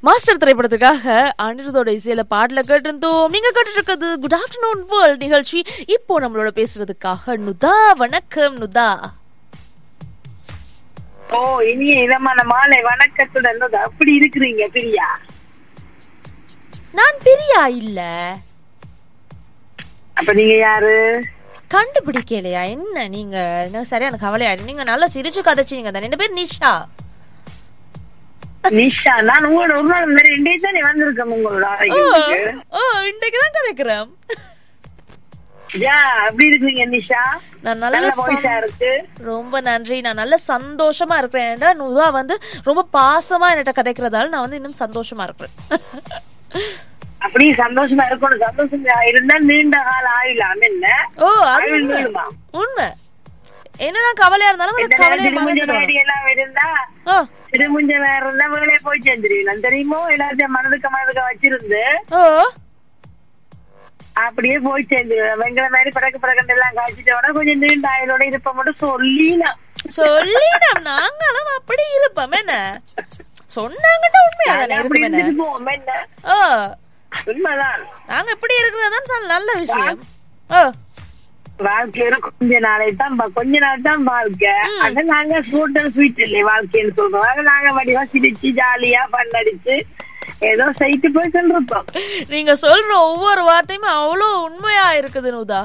Master திரைப்படத்துக்காக அனிருதோட இசையில பாடல கேட்டிருந்தோம் நீங்க கேட்டு இருக்கிறது குட் ஆஃப்டர்நூன் வேர்ல்ட் நிகழ்ச்சி இப்போ நம்மளோட பேசுறதுக்காக நுதா வணக்கம் நுதா ஓ இனிய இதமான மாலை வணக்கத்துடன் வந்து அப்படி இருக்கிறீங்க பிரியா நான் பிரியா இல்ல அப்ப நீங்க யாரு கண்டுபிடிக்கலையா என்ன நீங்க என்ன சரியான கவலையா நீங்க நல்லா சிரிச்சு கதைச்சீங்க தானே என் பேர் நிஷா நிஷா நான் உங்களோட ஒரு நாள் இந்த ரெண்டே தானே வந்திருக்கேன் உங்களோட ஓ அறைக்கு ஓ இன்றைக்கு தான் கதைக்கிறேன் யா எப்படி இருக்கீங்க நிஷா நான் நல்ல நல்ல சந்- வாய்ஸா இருக்கு ரொம்ப நன்றி நான் நல்ல சந்தோஷமா இருக்கிறேன் ஏன்டா நுதா வந்து ரொம்ப பாசமா என்கிட்ட கதைக்கிறதால நான் வந்து இன்னும் சந்தோஷமா இருக்கிறேன் அப்படி சந்தோஷமா இருக்கணும் சந்தோஷமா இருந்தா நீண்ட கால ஆயிலாம் என்ன ஓ அது ஆயுள் உண்மை. நீளுமா? உண்மை என்னதான் கவலையா இருந்தாலும் அந்த இந்த கவலையை திருமுஞ்ச மறந்துடுவோம் வேடி எல்லாம் இருந்தா ஓ திருமுஞ்ச வேற இருந்தா வேலையை போய் சேர்ந்துருவீங்க தெரியுமோ எல்லாத்தையும் மனதுக்கு மனதுக்கு வச்சிருந்து ஓ அப்படியே போய் சேர்ந்துருவேன் வெங்கல மாதிரி படக்கு படக்கண்டு எல்லாம் காய்ச்சிட்டோட கொஞ்சம் நீண்ட ஆயுளோட இருப்ப மட்டும் சொல்லினா சொல்லிடம் நாங்களும் அப்படி இருப்போம் என்ன சொன்னாங்கன்னா உண்மையா தானே அப்படி இருக்கும் என்ன இருந்துட்டு போவோம் என்ன ஓ உண்மைதான் நாங்க இப்படி இருக்கிறதான் சார் நல்ல விஷயம் ஓ வாழ்க்கையில கொஞ்ச நாளை தான் பா- கொஞ்ச நாள் தான் வாழ்க்கை ஆனா நாங்க ஸ்வீட் அண்ட் ஸ்வீட் இல்லை வாழ்க்கைன்னு சொல்றோம் ஆனா நாங்க வடிவா சிரிச்சு ஜாலியா பண்ணடிச்சு ஏதோ சைட்டு போய் கொண்டிருப்போம் நீங்க சொல்ற ஒவ்வொரு வார்த்தையுமே அவ்வளவு உண்மையா இருக்குது நுதா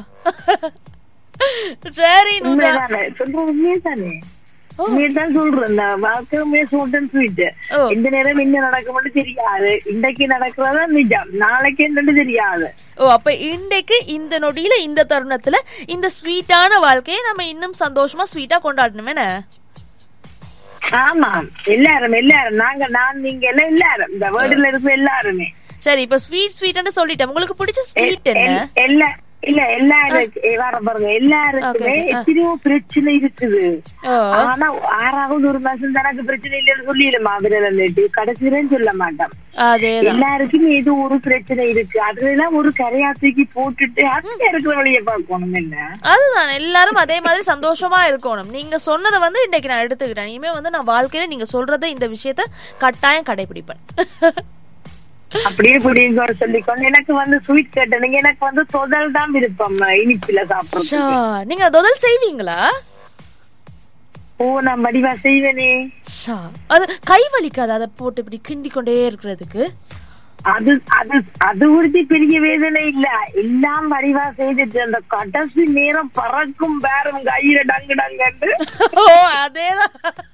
சரி நுதா உண்மைதானே சொல்றது உண்மையதானே உண்மையதான் சொல்றேன் இந்த வாழ்க்கை உண்மையா ஸ்வீட் அண்ட் ஸ்வீட் ஓ. இந்த நேரம் என்ன நடக்கும்னு தெரியாது இன்றைக்கு நடக்கிறதா நிஜம் நாளைக்கு என்னன்னு தெரியாது ஓ அப்ப இன்றைக்கு இந்த நொடியில இந்த தருணத்துல இந்த ஸ்வீட்டான வாழ்க்கையை நம்ம இன்னும் சந்தோஷமா ஸ்வீட்டா கொண்டாடணும் என்ன ஆமா எல்லாரும் எல்லாரும் நாங்க நான் நீங்க எல்லாம் எல்லாரும் இந்த வேர்டுல இருக்க எல்லாருமே சரி இப்ப ஸ்வீட் ஸ்வீட்னு சொல்லிட்டேன் உங்களுக்கு பிடிச்ச ஸ்வீட் என்ன எல்- எல்லா இல்ல எல்லாரும் வர பாருங்க எல்லாருக்குமே Okay, okay, ஆ. எத்தனையோ பிரச்சனை இருக்குது ஓ ஆனா ஆறாவது ஒரு மாசம் தனக்கு பிரச்சனை இல்லைன்னு சொல்லிடுமா அதுல இருந்துட்டு கடைசியிலும் சொல்ல மாட்டோம் அதேதான் எல்லாருக்கும் ஏதோ ஒரு பிரச்சனை இருக்கு அதுல எல்லாம் ஒரு கரையா தூக்கி போட்டுட்டு அப்படியே இருக்கிற வழியை பார்க்கணும் என்ன அதுதான் எல்லாரும் அதே மாதிரி சந்தோஷமா இருக்கணும் நீங்க சொன்னதை வந்து இன்னைக்கு நான் எடுத்துக்கிட்டேன் இனிமே வந்து நான் வாழ்க்கையில நீங்க சொல்றத இந்த விஷயத்த கட்டாயம் கடைபிடிப்பேன் அப்படியே புடிங்க சொல்லிக்கொண்டு எனக்கு வந்து ஸ்வீட் கேட்டனுங்க எனக்கு வந்து தொதல் தான் விருப்பம் இனிப்புல சாப்பிடுறது ஷா, நீங்க தொதல் செய்வீங்களா ஓ நான் வடிவா செய்வேனே ஷா, அது கை வலிக்காது அதை போட்டு இப்படி கிண்டி கொண்டே இருக்கிறதுக்கு அது அது அது குறித்து பெரிய வேதனை இல்ல எல்லாம் வடிவா செய்துட்டு அந்த கடைசி நேரம் பறக்கும் பேரும் கையில டங்கு டங்குன்னு ஓ அதேதான்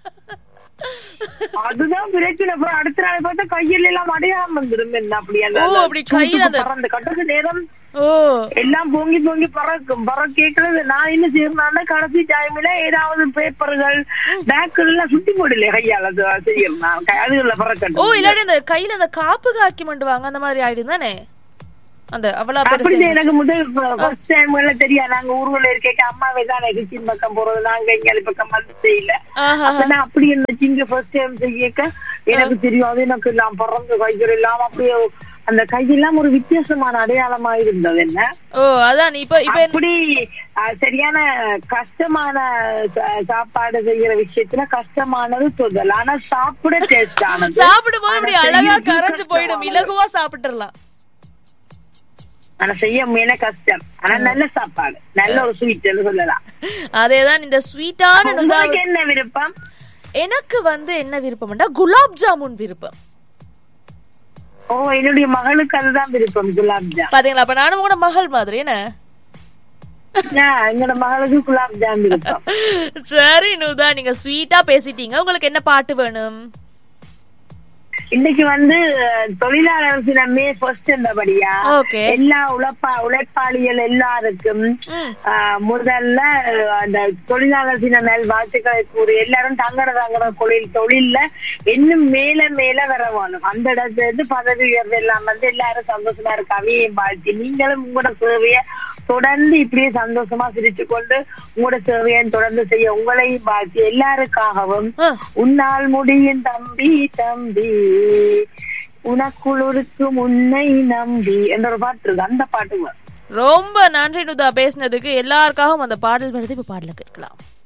அதுதான் பிரச்சனை அப்புறம் அடுத்த நாள் பார்த்தா கையில எல்லாம் அடையாம வந்துடும் என்ன அப்படி அந்த ஓ, அப்படி கையில அந்த- பறந்த கடைசி நேரம் ஓ எல்லாம் பொங்கி பொங்கி பறக்கும் பற கேட்கறது நான் என்ன செய்யறேன்னா கடைசி டைம்ல ஏதாவது பேப்பர்கள் பேக்குகள் எல்லாம் சுத்தி போடல கையால அது செய்யறேன் அதுல ஓ பறக்கட்டும் இல்லாட்டி அந்த கையில அந்த காப்பு காக்கி மண்டுவாங்க அந்த மாதிரி ஆயிடும் தானே அந்த அவ்வளவு அப்படி பெருசு எனக்கு முதல் ஃபர்ஸ்ட் டைம் எல்லாம் தெரியாது நாங்க ஊர்ல இருக்க அம்மாவே தான் கிச்சன் பக்கம் போறது நாங்க எங்க பக்கம் வந்து செய்யல ஆஹா அப்ப நான் அப்படி இருந்துச்சு இங்க ஃபர்ஸ்ட் டைம் செய்யக்க எனக்கு தெரியாது எனக்கு எல்லாம் பறந்து கைகள் எல்லாம் அப்படியே அந்த கையெல்லாம் ஒரு வித்தியாசமான அடையாளமா இருந்தது என்ன ஓ அதான் இப்ப இப்ப என்ன- அப்படி அஹ், சரியான கஷ்டமான சா- சாப்பாடு செய்யற விஷயத்துல கஷ்டமானது தொதல் ஆனா சாப்பிட டேஸ்ட் ஆனது சாப்பிடும் போது இப்படி ஆனா அழகா செய்யறது கரைஞ்சு போயிடும் கஷ்டமானது. இலகுவா சாப்பிட்டுறலாம் ஆனா செய்ய முயல கஷ்டம் ஆனா நல்ல சாப்பாடு நல்ல ஒரு ஸ்வீட் சொல்லலாம் அதேதான் இந்த ஸ்வீட்டான உங்களுக்கு நுதாவுக்கு என்ன விருப்பம் எனக்கு வந்து என்ன விருப்பம்னா குலாப் ஜாமுன் விருப்பம் ஓ என்னுடைய மகளுக்கு அதுதான் விருப்பம் குலாப் ஜாம் பாத்தீங்களா அப்ப நானும் கூட மகள் மாதிரி என்ன ஆஹ், என்னோட மகளுக்கு குலாப் ஜாம் விருப்பம் சரி நுதா நீங்க ஸ்வீட்டா பேசிட்டீங்க உங்களுக்கு என்ன பாட்டு வேணும் இன்னைக்கு வந்து அஹ், தொழிலாளர் தினமே ஃபர்ஸ்ட் இருந்தபடியா ஓகே எல்லா உழைப்பா உழைப்பாளிகள் எல்லாருக்கும் ம். ஆஹ், முதல்ல அஹ், அந்த தொழிலாளர் தின நல் வாழ்த்துக்களை கூறி எல்லாரும் தங்கட தங்கட தொழில் தொழில்ல இன்னும் மேல மேல வர வேணும் அந்த இடத்துல இருந்து பதவி உயர்வு எல்லாம் வந்து எல்லாரும் சந்தோஷமா இருக்க அவையும் வாழ்த்தி நீங்களும் உங்களோட சேவைய தொடர்ந்து இப்படியே சந்தோஷமா சிரிச்சு கொண்டு உங்களோட சேவையை தொடர்ந்து செய்ய உங்களையும் வாழ்த்தி எல்லாருக்காகவும் ஆ. உன்னால் முடியும் தம்பி தம்பி உனக்குள் இருக்கும் உன்னை நம்பி என்ற ஒரு பாட்டு இருக்கு அந்த பாட்டு வரும். ரொம்ப நன்றி நுதா பேசினதுக்கு எல்லாருக்காகவும் அந்த பாடல் வருது இப்ப பாடல கேட்கலாம்